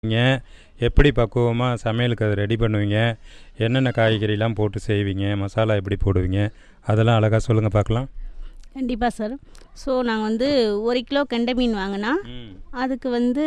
நீங்கள் எப்படி பக்குவமாக சமையலுக்கு அதை ரெடி பண்ணுவீங்க என்னென்ன காய்கறிலாம் போட்டு செய்வீங்க மசாலா எப்படி போடுவீங்க அதெல்லாம் அழகாக சொல்லுங்கள் பார்க்கலாம் கண்டிப்பாக சார் ஸோ நாங்கள் வந்து ஒரு கிலோ கெண்டை மீன் வாங்கினா அதுக்கு வந்து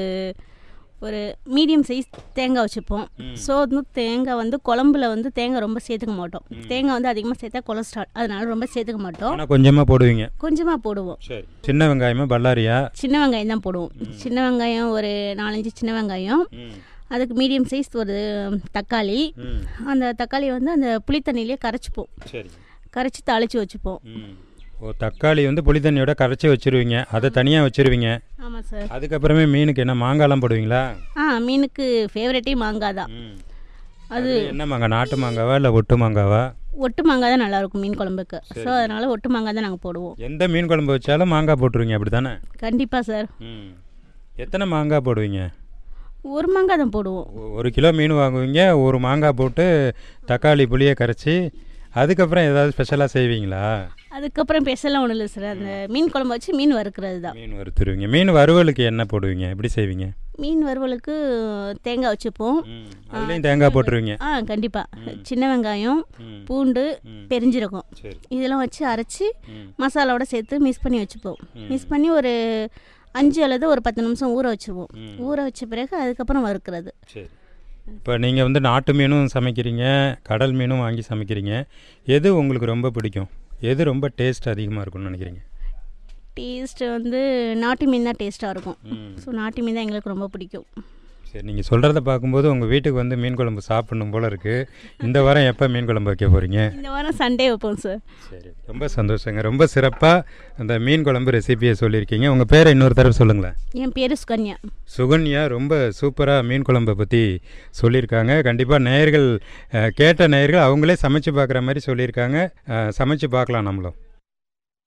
ஒரு மீடியம் சைஸ் தேங்காய் வச்சுப்போம் ஸோ வந்து தேங்காய் வந்து குழம்புல வந்து தேங்காய் ரொம்ப சேர்த்துக்க மாட்டோம் தேங்காய் வந்து அதிகமாக சேர்த்தா கொலஸ்ட்ரால் அதனால ரொம்ப சேர்த்துக்க மாட்டோம் ஆனால் கொஞ்சமாக போடுவீங்க கொஞ்சமாக போடுவோம் சரி சின்ன வெங்காயமா பல்லாரியா சின்ன வெங்காயம் தான் போடுவோம் சின்ன வெங்காயம் ஒரு நாலஞ்சு சின்ன வெங்காயம் அதுக்கு மீடியம் சைஸ் ஒரு தக்காளி ம் அந்த தக்காளியை வந்து அந்த புளித்தண்ணிலே கரைச்சிப்போம் சரி கரைச்சி தாளித்து வச்சுப்போம் ம் ஓ தக்காளி வந்து புளி தண்ணியோட கரைச்சி வச்சிருவீங்க அதை தனியாக வச்சிருவீங்க ஆமாம் சார் அதுக்கப்புறமே மீனுக்கு என்ன மாங்காய்லாம் போடுவீங்களா ஆ மீனுக்கு ஃபேவரட்டே மாங்காய் தான் ம் அது என்ன மாங்காய் நாட்டு மாங்காவா இல்லை ஒட்டு மாங்காவா ஒட்டு மாங்காய் தான் நல்லாயிருக்கும் மீன் குழம்புக்கு ஸோ அதனால் ஒட்டு மாங்காய் தான் நாங்கள் போடுவோம் எந்த மீன் குழம்பு வச்சாலும் மாங்காய் போட்டுருவீங்க அப்படி தானே கண்டிப்பாக சார் ம் எத்தனை மாங்காய் போடுவீங்க ஒரு மாங்காய் தான் போடுவோம் ஒ- ஒரு கிலோ மீன் வாங்குவீங்க ஒரு மாங்காய் போட்டு தக்காளி புளியை கரைச்சி அதுக்கப்புறம் ஏதாவது ஸ்பெஷலாக செய்வீங்களா அதுக்கப்புறம் ஸ்பெஷலாக ஒன்றும் இல்லை சார் அந்த மீன் குழம்பு வச்சு மீன் வறுக்கிறது தான் மீன் வறுத்துருவீங்க மீன் வறுவலுக்கு என்ன போடுவீங்க எப்படி செய்வீங்க மீன் வறுவலுக்கு தேங்காய் வச்சுப்போம் அதுலேயும் தேங்காய் போட்டுருவீங்க ஆ கண்டிப்பாக சின்ன வெங்காயம் ம். பூண்டு ம். பெருஞ்சீரகம் சரி இதெல்லாம் வச்சு அரைச்சி ம். மசாலாவோட சேர்த்து மிக்ஸ் பண்ணி வச்சுப்போம் மிக்ஸ் பண்ணி ஒரு அஞ்சு அல்லது ஒரு பத்து நிமிஷம் ஊற வச்சுருவோம் ம். ஊற வச்ச பிறகு அதுக்கப்புறம் வறுக்கிறது சரி இப்போ நீங்கள் வந்து நாட்டு மீனும் சமைக்கிறீங்க கடல் மீனும் வாங்கி சமைக்கிறீங்க எது உங்களுக்கு ரொம்ப பிடிக்கும் எது ரொம்ப டேஸ்ட் அதிகமாக இருக்கும்னு நினைக்கிறீங்க டேஸ்ட்டு வந்து நாட்டு மீன் தான் டேஸ்ட்டாக இருக்கும் ம். ஸோ நாட்டு மீன் தான் எங்களுக்கு ரொம்ப பிடிக்கும் சரி நீங்கள் சொல்கிறத பார்க்கும்போது உங்கள் வீட்டுக்கு வந்து மீன் குழம்பு சாப்பிடணும் போல இருக்குது இந்த வாரம் எப்போ மீன் குழம்பு வைக்க போகிறீங்க இந்த வாரம் சண்டே வைப்போம் சார் சரி ரொம்ப சந்தோஷங்க ரொம்ப சிறப்பாக அந்த மீன் குழம்பு ரெசிபியை சொல்லியிருக்கீங்க உங்கள் பேரை இன்னொரு தடவை சொல்லுங்களேன் என் பேர் சுகன்யா சுகன்யா ரொம்ப சூப்பராக மீன் குழம்பை பற்றி சொல்லியிருக்காங்க கண்டிப்பாக நேயர்கள் அஹ், கேட்ட நேயர்கள் அவங்களே சமைச்சு பார்க்குற மாதிரி சொல்லியிருக்காங்க அஹ், சமைச்சு பார்க்கலாம் நம்மளும்